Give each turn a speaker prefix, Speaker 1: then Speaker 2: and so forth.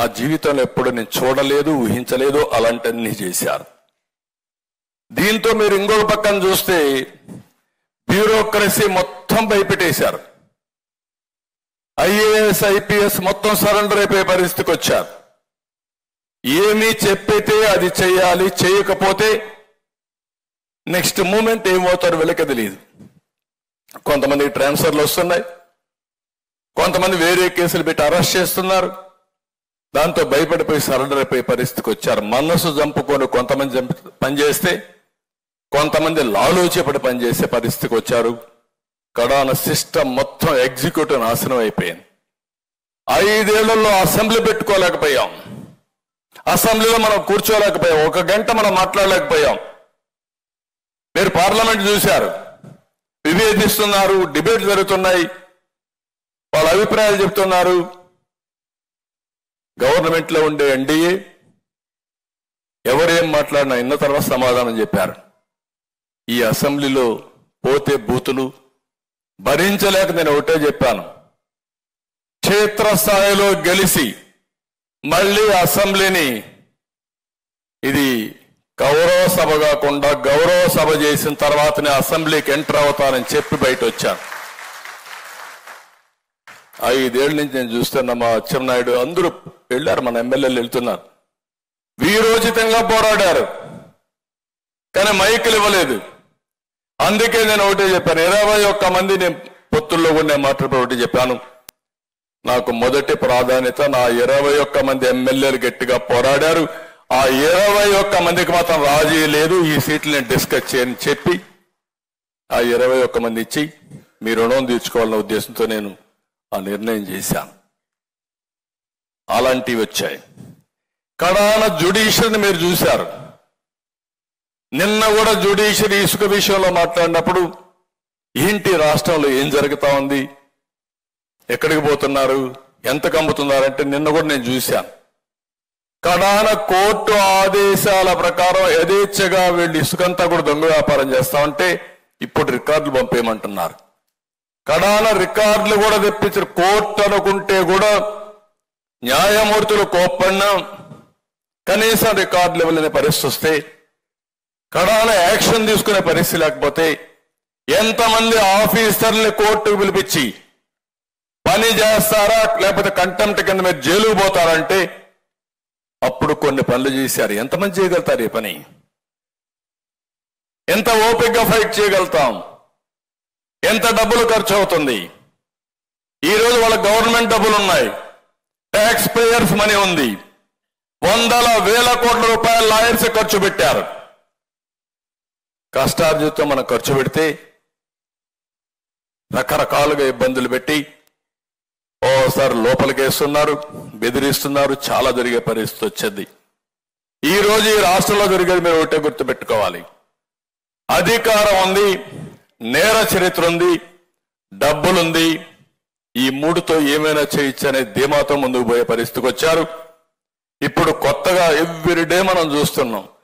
Speaker 1: నా జీవితంలో ఎప్పుడు నేను చూడలేదు ఊహించలేదు అలాంటివన్నీ చేశారు దీంతో మీరు ఇంకొక పక్కన చూస్తే బ్యూరోక్రసీ మొత్తం భయపెట్టేశారు ఐఏఎస్ ఐపీఎస్ మొత్తం సరెండర్ అయిపోయే పరిస్థితికి వచ్చారు ఏమీ చెప్పితే అది చేయాలి చేయకపోతే నెక్స్ట్ మూమెంట్ ఏమవుతారు వీళ్ళకి తెలియదు కొంతమంది ట్రాన్స్ఫర్లు వస్తున్నాయి కొంతమంది వేరే కేసులు పెట్టి అరెస్ట్ చేస్తున్నారు దాంతో భయపడిపోయి సరెండర్ అయిపోయే పరిస్థితికి వచ్చారు మనసు చంపుకొని కొంతమంది చంపి పనిచేస్తే కొంతమంది లాలోచిపడి పనిచేసే పరిస్థితికి వచ్చారు కడాన సిస్టమ్ మొత్తం ఎగ్జిక్యూటివ్ నాశనం అయిపోయింది ఐదేళ్లలో అసెంబ్లీ పెట్టుకోలేకపోయాం అసెంబ్లీలో మనం కూర్చోలేకపోయాం ఒక గంట మనం మాట్లాడలేకపోయాం మీరు పార్లమెంట్ చూశారు విభేదిస్తున్నారు డిబేట్ జరుగుతున్నాయి వాళ్ళ అభిప్రాయాలు చెప్తున్నారు గవర్నమెంట్ లో ఉండే ఎన్డీఏ ఎవరేం మాట్లాడినా ఇన్న తర్వాత సమాధానం చెప్పారు ఈ అసెంబ్లీలో పోతే బూతులు భరించలేక నేను ఒకటే చెప్పాను క్షేత్రస్థాయిలో గెలిచి మళ్ళీ అసెంబ్లీని ఇది గౌరవ సభ కాకుండా గౌరవ సభ చేసిన తర్వాతనే అసెంబ్లీకి ఎంటర్ అవుతానని చెప్పి బయట వచ్చాను ఐదేళ్ల నుంచి నేను చూస్తున్నా మా అచ్చెన్నాయుడు అందరూ వెళ్ళారు మన ఎమ్మెల్యేలు వెళ్తున్నారు వీరోచితంగా పోరాడారు కానీ మైకులు ఇవ్వలేదు అందుకే నేను ఒకటే చెప్పాను ఇరవై ఒక్క మంది నేను పొత్తుల్లో కూడా నేను మాట్లాడి ఒకటి చెప్పాను నాకు మొదటి ప్రాధాన్యత నా ఇరవై ఒక్క మంది ఎమ్మెల్యేలు గట్టిగా పోరాడారు ఆ ఇరవై ఒక్క మందికి మాత్రం రాజీ లేదు ఈ సీట్లు నేను డిస్కస్ చేయని చెప్పి ఆ ఇరవై ఒక్క మంది ఇచ్చి మీ రుణం తీర్చుకోవాలన్న ఉద్దేశంతో నేను ఆ నిర్ణయం చేశాను అలాంటివి వచ్చాయి కడాన జుడిషియల్ని మీరు చూశారు నిన్న కూడా జుడిషియరీ ఇసుక విషయంలో మాట్లాడినప్పుడు ఏంటి రాష్ట్రంలో ఏం జరుగుతా ఉంది ఎక్కడికి పోతున్నారు ఎంత కమ్ముతున్నారంటే నిన్న కూడా నేను చూశాను కడాన కోర్టు ఆదేశాల ప్రకారం యథేచ్ఛగా వీళ్ళు ఇసుకంతా కూడా దొంగ వ్యాపారం చేస్తా ఉంటే ఇప్పుడు రికార్డులు పంపేయమంటున్నారు కడాన రికార్డులు కూడా తెప్పించారు కోర్టు అనుకుంటే కూడా న్యాయమూర్తులు కోప్పడినా కనీసం రికార్డులు ఇవ్వలేని పరిస్థితి వస్తే కడాన యాక్షన్ తీసుకునే పరిస్థితి లేకపోతే ఎంతమంది ఆఫీసర్ని కోర్టుకు పిలిపించి పని చేస్తారా లేకపోతే కంటెంప్ట్ కింద మీరు జైలుకు పోతారంటే అప్పుడు కొన్ని పనులు చేశారు ఎంతమంది చేయగలుగుతారు ఈ పని ఎంత ఓపికగా ఫైట్ చేయగలుగుతాం ఎంత డబ్బులు ఖర్చు అవుతుంది ఈ రోజు వాళ్ళ గవర్నమెంట్ డబ్బులు ఉన్నాయి ట్యాక్స్ పేయర్స్ మనీ ఉంది వందల వేల కోట్ల రూపాయల లాయర్స్ ఖర్చు పెట్టారు కష్టార్జితం మనం ఖర్చు పెడితే రకరకాలుగా ఇబ్బందులు పెట్టి ఓసారి లోపలికి వేస్తున్నారు బెదిరిస్తున్నారు చాలా జరిగే పరిస్థితి వచ్చింది ఈ రోజు ఈ రాష్ట్రంలో జరిగేది మీరు ఒకటే గుర్తు పెట్టుకోవాలి అధికారం ఉంది నేర చరిత్ర ఉంది డబ్బులుంది ఈ మూడుతో ఏమైనా చేయొచ్చు అనే ధీమాతో ముందుకు పోయే పరిస్థితికి వచ్చారు ఇప్పుడు కొత్తగా ఎవ్రీ డే మనం చూస్తున్నాం